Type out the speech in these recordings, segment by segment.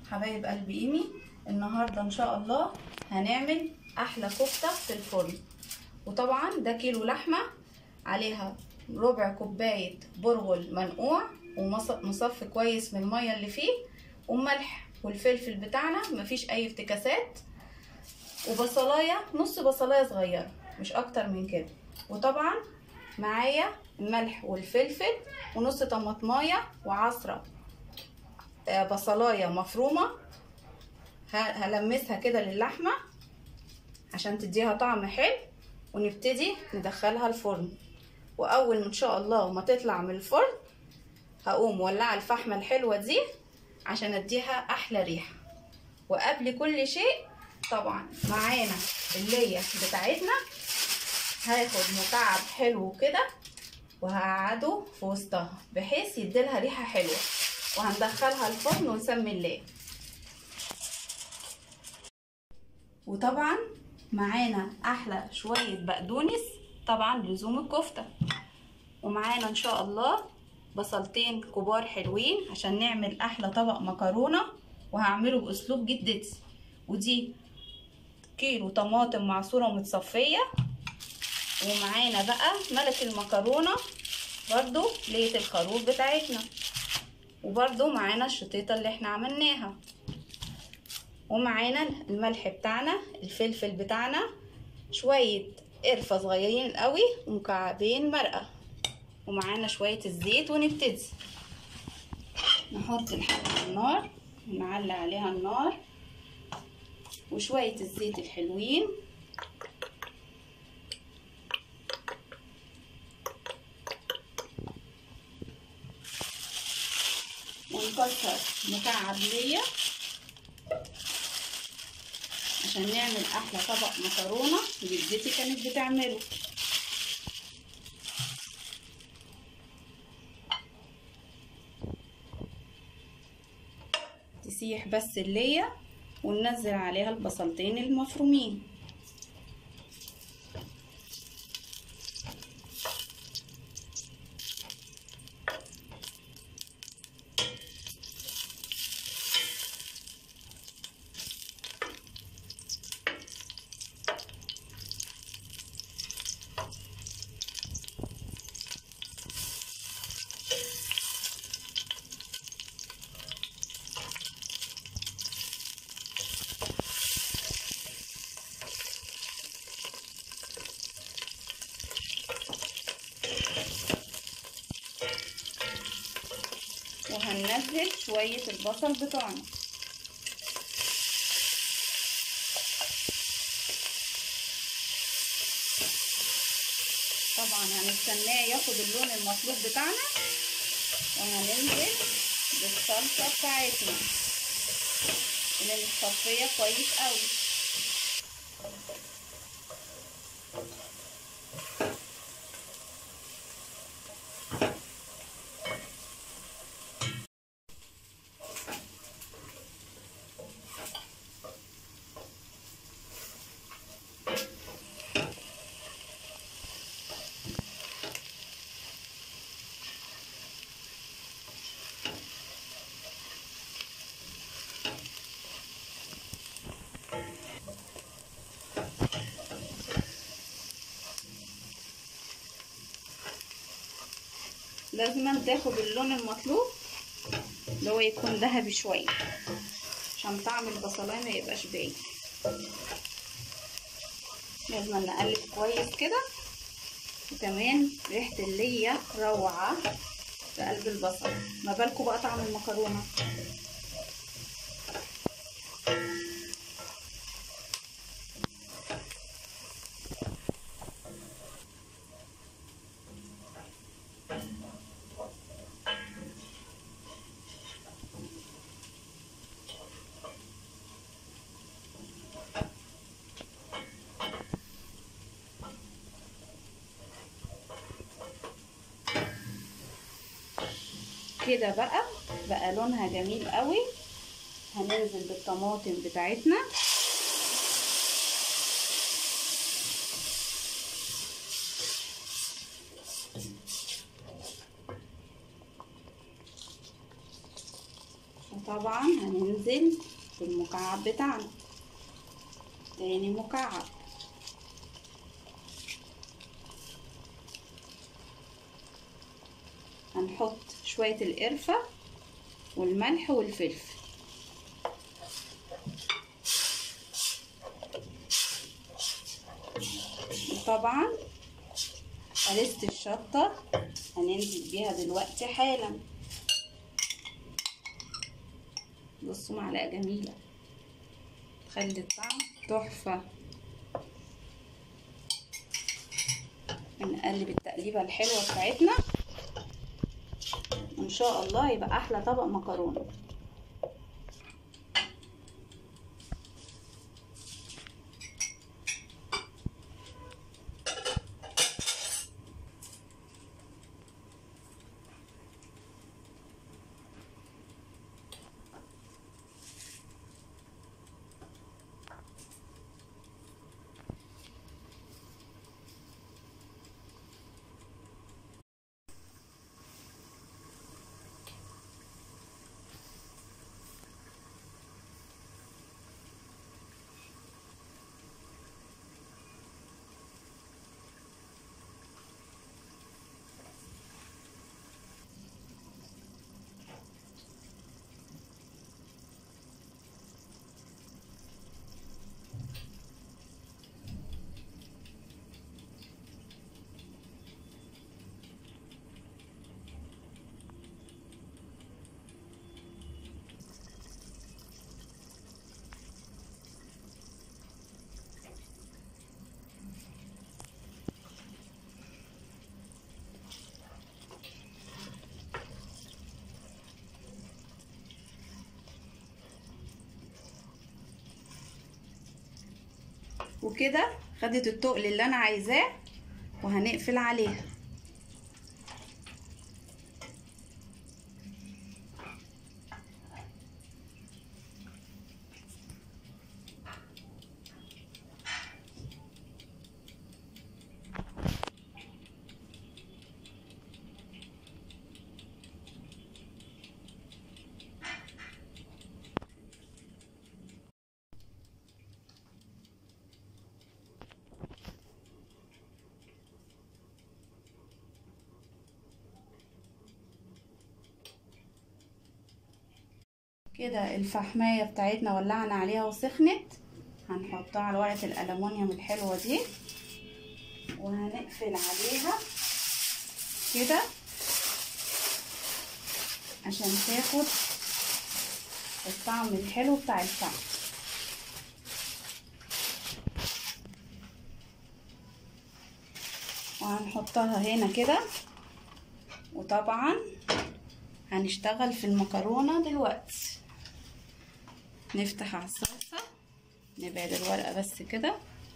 حبايب قلب ايمي النهارده ان شاء الله هنعمل احلى كفته في الفرن وطبعا ده كيلو لحمه عليها ربع كوبايه برغل منقوع ومصفي كويس من الميه اللي فيه وملح والفلفل بتاعنا مفيش اي افتكاسات وبصلايه نص بصلايه صغيره مش اكتر من كده وطبعا معايا الملح والفلفل ونص طماطمايه وعصره بصلايه مفرومه هلمسها كده للحمه عشان تديها طعم حلو ونبتدي ندخلها الفرن واول ان شاء الله ما تطلع من الفرن هقوم مولعه الفحمه الحلوه دي عشان اديها احلى ريحه وقبل كل شيء طبعا معانا الليه بتاعتنا هاخد مكعب حلو كده وهقعده في وسطها بحيث يديلها ريحه حلوه وهندخلها الفرن ونسمي الله وطبعا معانا احلى شويه بقدونس طبعا لزوم الكفته ومعانا ان شاء الله بصلتين كبار حلوين عشان نعمل احلى طبق مكرونه وهعمله باسلوب جدتي ودي كيلو طماطم معصوره ومتصفيه ومعانا بقى ملك المكرونه برضو ليه الخروف بتاعتنا وبرضو معانا الشطيطه اللي احنا عملناها ومعانا الملح بتاعنا الفلفل بتاعنا شويه قرفه صغيرين قوي ومكعبين مرقه ومعانا شويه الزيت ونبتدي نحط الحله على النار ونعلي عليها النار وشويه الزيت الحلوين ونكسر مكعب ليا عشان نعمل احلى طبق مكرونه جدتي كانت بتعمله تسيح بس اللية وننزل عليها البصلتين المفرومين وهننزل شوية البصل بتوعنا طبعا هنستناه ياخد اللون المطلوب بتاعنا وهننزل بالصلصة بتاعتنا اللي متصفية كويس قوي لازم تاخد اللون المطلوب اللي هو يكون ذهبي شويه عشان طعم البصلايه ما يبقاش باين لازم نقلب كويس كده وكمان ريحه الليه روعه في قلب البصل ما بالكم بقى طعم المكرونه كده بقى بقى لونها جميل قوي هننزل بالطماطم بتاعتنا وطبعا هننزل بالمكعب بتاعنا تاني مكعب هنحط شوية القرفة والملح والفلفل وطبعا هرسة الشطة هننزل بيها دلوقتي حالا بصوا معلقة جميلة تخلي الطعم تحفة نقلب التقليبة الحلوة بتاعتنا وان شاء الله يبقى احلى طبق مكرونة وكده خدت التقل اللي انا عايزاه وهنقفل عليها كده الفحماية بتاعتنا ولعنا عليها وسخنت هنحطها على ورقة الألمونيوم الحلوة دي وهنقفل عليها كده عشان تاخد الطعم الحلو بتاع الفحم وهنحطها هنا كده وطبعا هنشتغل في المكرونة دلوقتي نفتح على الصلصة نبعد الورقة بس كده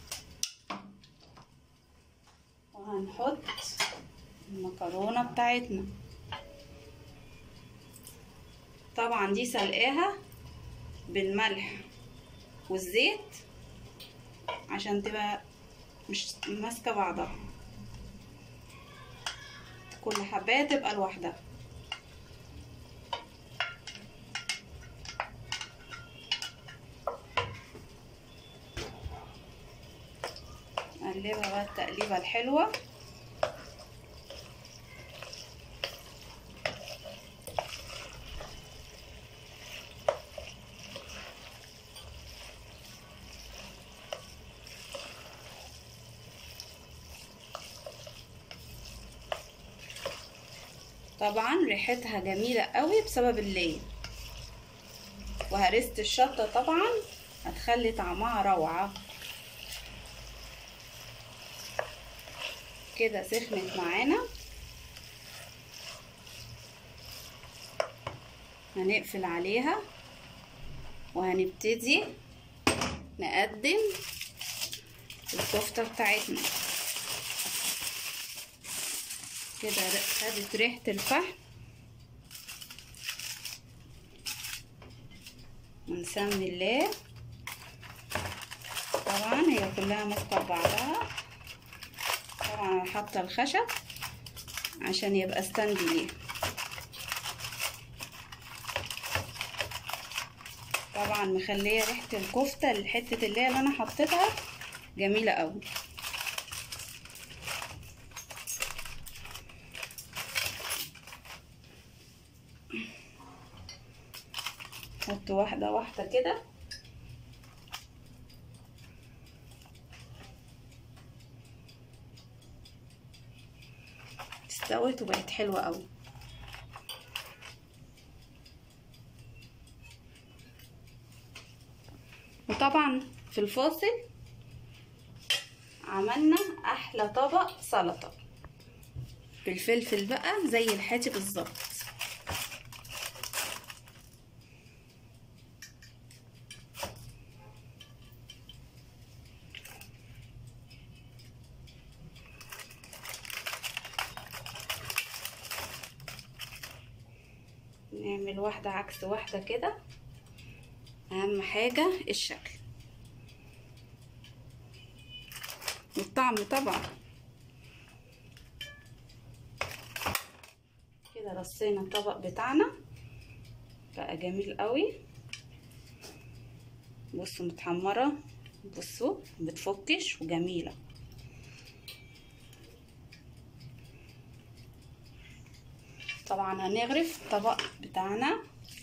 وهنحط المكرونة بتاعتنا طبعا دي سلقاها بالملح والزيت عشان تبقى مش ماسكة بعضها كل حباية تبقى لوحدها نقلبها بقى التقليبة الحلوة طبعا ريحتها جميلة قوي بسبب اللين وهرسة الشطة طبعا هتخلي طعمها روعة كده سخنت معانا هنقفل عليها وهنبتدي نقدم الكفتة بتاعتنا كده خدت ريحة الفحم ونسمي الله طبعا هي كلها ماسكة بعضها طبعا انا حاطه الخشب عشان يبقى ستاند ليه طبعا مخليه ريحه الكفته الحته اللي هي اللي انا حطيتها جميله قوي حط واحده واحده كده استوت وبقت حلوه قوي وطبعا في الفاصل عملنا احلى طبق سلطه بالفلفل بقى زي الحاتي بالظبط نعمل واحدة عكس واحدة كده أهم حاجة الشكل والطعم طبعا كده رصينا الطبق بتاعنا بقى جميل قوي بصوا متحمرة بصوا بتفكش وجميلة طبعا هنغرف الطبق بتاعنا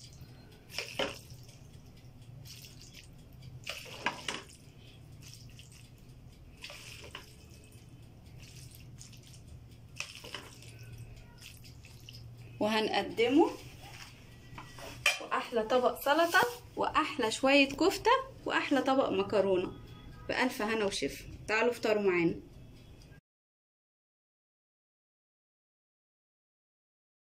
وهنقدمه واحلى طبق سلطه واحلى شويه كفته واحلى طبق مكرونه بالف هنا وشفا تعالوا افطروا معانا